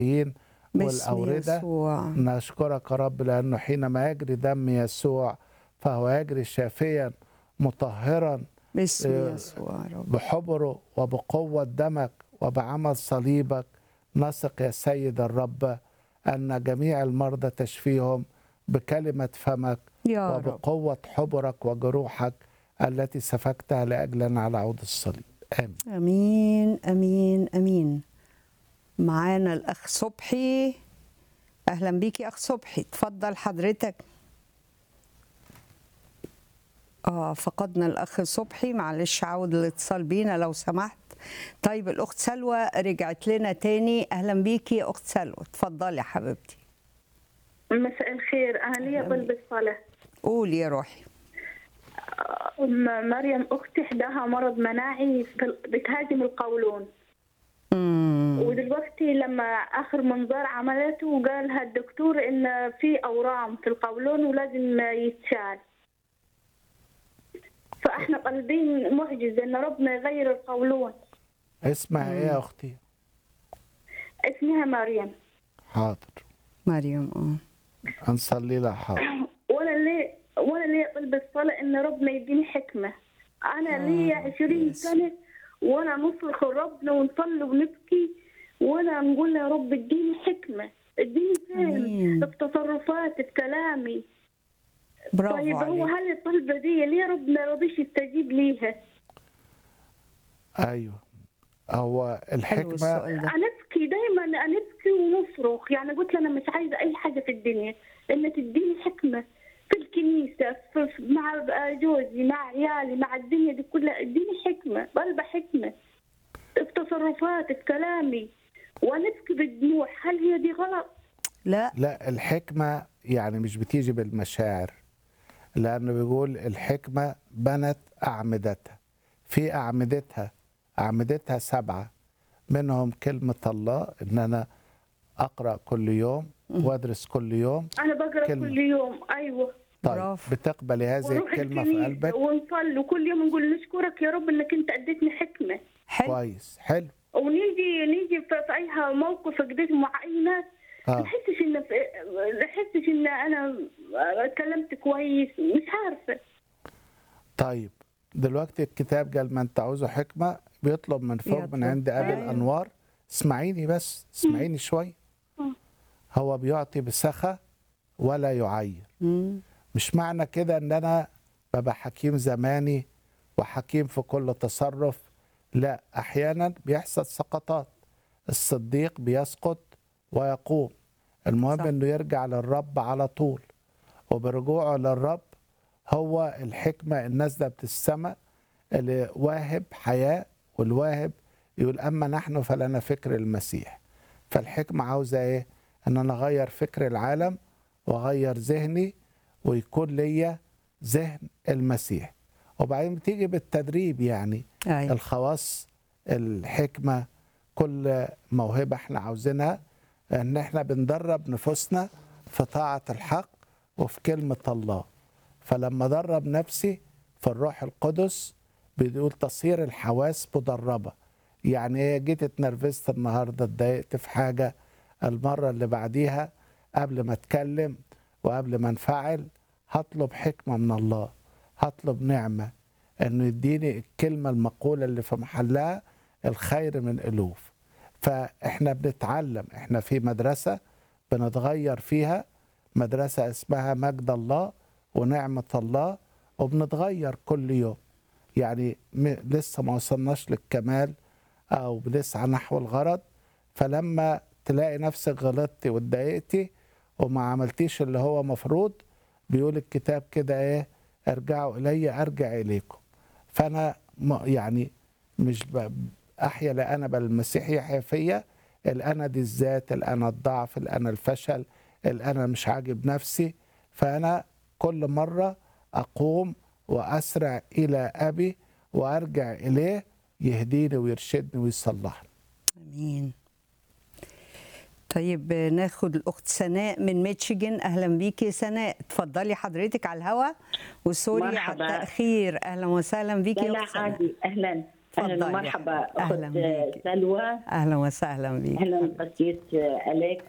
باسم والأوردة يسوع نشكرك يا رب لأنه حينما يجري دم يسوع فهو يجري شافيا مطهرا باسم آه، يسوع يا رب بحبره وبقوة دمك وبعمل صليبك نثق يا سيد الرب أن جميع المرضى تشفيهم بكلمة فمك يا رب وبقوة حبرك وجروحك التي سفكتها لأجلنا على عود الصليب آمين امين امين امين معانا الاخ صبحي اهلا بيكي اخ صبحي اتفضل حضرتك اه فقدنا الاخ صبحي معلش عاود الاتصال بينا لو سمحت طيب الاخت سلوى رجعت لنا تاني اهلا بيكي يا اخت سلوى اتفضلي يا حبيبتي مساء الخير أنا لي أهلا طلب الصلاة قولي يا روحي أم مريم أختي حداها مرض مناعي بال- بتهاجم القولون امم ودلوقتي لما آخر منظار عملته قالها الدكتور إن في أورام في القولون ولازم يتشال فإحنا طالبين معجزة إن ربنا يغير القولون اسمها إيه يا أختي؟ اسمها مريم حاضر مريم اه هنصلي لها حاضر وأنا ليه وأنا ليه طلب الصلاة إن ربنا يديني حكمة أنا لي عشرين يسوع. سنة وأنا نصرخ لربنا ونصلي ونبكي وأنا نقول يا رب اديني حكمة اديني آمين. فهم في تصرفاتي في كلامي برافو طيب هو عليك هل الطلبة دي ليه ربنا رضيش يستجيب ليها؟ أيوه هو حلو الحكمة السؤال ده أنبكي دايما أنبكي ونصرخ يعني قلت له أنا مش عايزة أي حاجة في الدنيا إن تديني حكمة في الكنيسة في في- مع جوزي مع عيالي مع الدنيا دي كلها اديني حكمة طالبة حكمة في تصرفاتي في كلامي ونبكي بالدموع هل هي دي غلط؟ لا لا الحكمة يعني مش بتيجي بالمشاعر لأنه بيقول الحكمة بنت أعمدتها في أعمدتها أعمدتها سبعة منهم كلمة الله إن أنا أقرأ كل يوم وأدرس كل يوم أنا بقرأ كلمة. كل يوم أيوه طيب برافو. بتقبلي هذه ونروح الكلمة في الكنيسة قلبك ونصلي وكل يوم نقول نشكرك يا رب إنك أنت أديتني حكمة حلو كويس حلو ونيجي نيجي في في اي موقف كده مع اي ناس ما آه. نحسش ان ما نحسش ان انا اتكلمت كويس مش عارفه طيب دلوقتي الكتاب قال من تعوزه حكمة بيطلب من فوق من يطلب. عند أبي أيوة. الأنوار اسمعيني بس اسمعيني شوي مم. هو بيعطي بسخة ولا يعير مم. مش معنى كده ان انا ببقى حكيم زماني وحكيم في كل تصرف لا احيانا بيحصل سقطات الصديق بيسقط ويقوم المهم صح. انه يرجع للرب على طول وبرجوعه للرب هو الحكمة النازلة بالسماء اللي واهب حياة والواهب يقول أما نحن فلنا فكر المسيح فالحكمة عاوزة إيه؟ إن أنا أغير فكر العالم وأغير ذهني ويكون ليا ذهن المسيح وبعدين بتيجي بالتدريب يعني ايوه الخواص الحكمة كل موهبة احنا عاوزينها ان احنا بندرب نفوسنا في طاعة الحق وفي كلمة الله فلما درب نفسي في الروح القدس بيقول تصير الحواس مدربة يعني ايه جيت اتنرفزت النهاردة اتضايقت في حاجة المرة اللي بعديها قبل ما اتكلم وقبل ما انفعل هطلب حكمة من الله هطلب نعمة انه يديني الكلمة المقولة اللي في محلها الخير من ألوف فاحنا بنتعلم احنا في مدرسة بنتغير فيها مدرسة اسمها مجد الله ونعمة الله وبنتغير كل يوم يعني م- لسه ما وصلناش للكمال او بنسعى نحو الغرض فلما تلاقي نفسك غلطتي واتضايقتي وما عملتيش اللي هو مفروض بيقول الكتاب كده ايه ارجعوا الي ارجع اليكم فانا م- يعني مش ب- احيا لا انا بل المسيح يحيا فيا الانا دي الذات الانا الضعف الانا الفشل الانا مش عاجب نفسي فانا كل مره اقوم واسرع الى ابي وارجع اليه يهديني ويرشدني ويصلحني امين طيب ناخد الاخت سناء من ميتشيجن اهلا بيكي سناء اتفضلي حضرتك على الهوا وسوري على مرحبا. التاخير اهلا وسهلا بيكي لا يا لا اخت سناء عادي اهلا اتفضلي اهلا يا ومرحبا حبيبتي. أهلاً اخت بيكي. سلوى اهلا وسهلا بيك اهلا قسيس اليكس